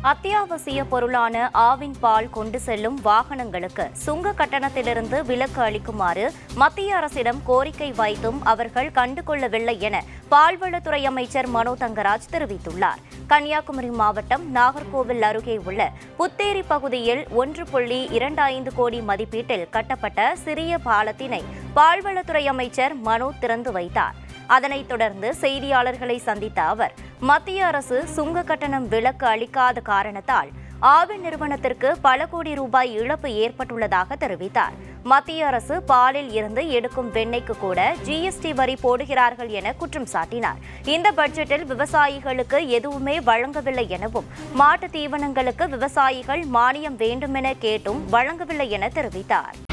அத்தியாவசிய பொருளான ஆவின் பால் கொண்டு செல்லும் வாகனங்களுக்கு சுங்க கட்டணத்திலிருந்து விலக்கு அளிக்குமாறு மத்திய அரசிடம் கோரிக்கை வைத்தும் அவர்கள் கண்டுகொள்ளவில்லை என பால்வளத்துறை அமைச்சர் மனோ தங்கராஜ் தெரிவித்துள்ளார் கன்னியாகுமரி மாவட்டம் நாகர்கோவில் அருகே உள்ள புத்தேரி பகுதியில் ஒன்று புள்ளி இரண்டு ஐந்து கோடி மதிப்பீட்டில் கட்டப்பட்ட சிறிய பாலத்தினை பால்வளத்துறை அமைச்சர் மனோ திறந்து வைத்தார் அதனைத் தொடர்ந்து செய்தியாளர்களை சந்தித்த அவர் மத்திய அரசு சுங்க கட்டணம் விலக்கு அளிக்காத காரணத்தால் ஆவின் நிறுவனத்திற்கு பல கோடி ரூபாய் இழப்பு ஏற்பட்டுள்ளதாக தெரிவித்தார் மத்திய அரசு பாலில் இருந்து எடுக்கும் வெண்ணெய்க்கு கூட ஜிஎஸ்டி வரி போடுகிறார்கள் என குற்றம் சாட்டினார் இந்த பட்ஜெட்டில் விவசாயிகளுக்கு எதுவுமே வழங்கவில்லை எனவும் மாட்டுத் தீவனங்களுக்கு விவசாயிகள் மானியம் வேண்டுமென கேட்டும் வழங்கவில்லை என தெரிவித்தார்